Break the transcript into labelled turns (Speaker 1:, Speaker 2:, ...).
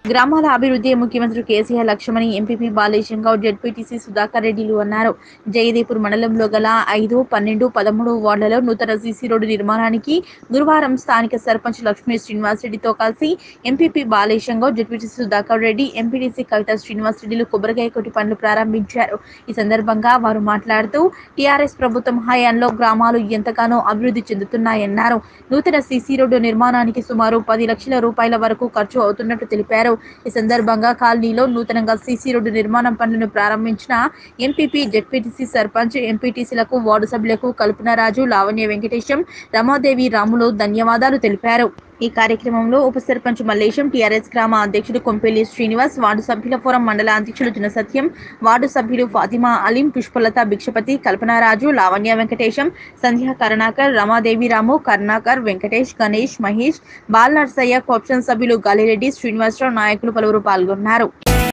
Speaker 1: గ్రామాల అభివృద్ధి ముఖ్యమంత్రి కేసీఆర్ లక్ష్యమని ఎంపీపీ బాలేశం గౌడ్ జెడ్పీటీసీ సుధాకర్ రెడ్డిలు అన్నారు జయదేపూర్ మండలంలో గల ఐదు పన్నెండు పదమూడు వార్డులలో నూతన సీసీ రోడ్డు నిర్మాణానికి గురువారం స్థానిక సర్పంచ్ లక్ష్మీ శ్రీనివాస్ రెడ్డితో కలిసి MPP Balesham Goud ZPTC Sudhakar Reddy MPTC Kavitha Srinivas రెడ్డిలు కొబ్బరికాయ కొట్టి పనులు ప్రారంభించారు ఈ సందర్భంగా వారు మాట్లాడుతూ టీఆర్ఎస్ ప్రభుత్వం హయాంలో గ్రామాలు ఎంతగానో అభివృద్ధి చెందుతున్నాయన్నారు నూతన సీసీ రోడ్డు నిర్మాణానికి సుమారు పది లక్షల రూపాయల వరకు ఖర్చు అవుతున్నట్టు తెలిపారు ఈ సందర్భంగా కాలనీలో నూతనంగా సీసీ రోడ్డు నిర్మాణం పనులను ప్రారంభించిన ఎంపీపీ జెడ్పీటీసీ సర్పంచ్ ఎంపీటీసీలకు వార్డు సభ్యులకు కల్పనరాజు లావణ్య వెంకటేశం రమాదేవి రాములు ధన్యవాదాలు తెలిపారు ఈ కార్యక్రమంలో ఉప సర్పంచ్ మల్లేశం టీఆర్ఎస్ గ్రామ అధ్యక్షుడు కొంపెల్లి శ్రీనివాస్ వార్డు సభ్యుల ఫోరం మండల అధ్యక్షుడు జనసత్యం వార్డు సభ్యులు ఫాతిమా అలీం పుష్పలత భిక్షపతి కల్పనారాజు లావణ్య వెంకటేశం సంధ్యా కరుణాకర్ రమాదేవి రాము కరుణాకర్ వెంకటేష్ గణేష్ మహేష్ బాలనర్సయ్య కోప్షన్ సభ్యులు గాలిరెడ్డి శ్రీనివాసరావు నాయకులు పలువురు పాల్గొన్నారు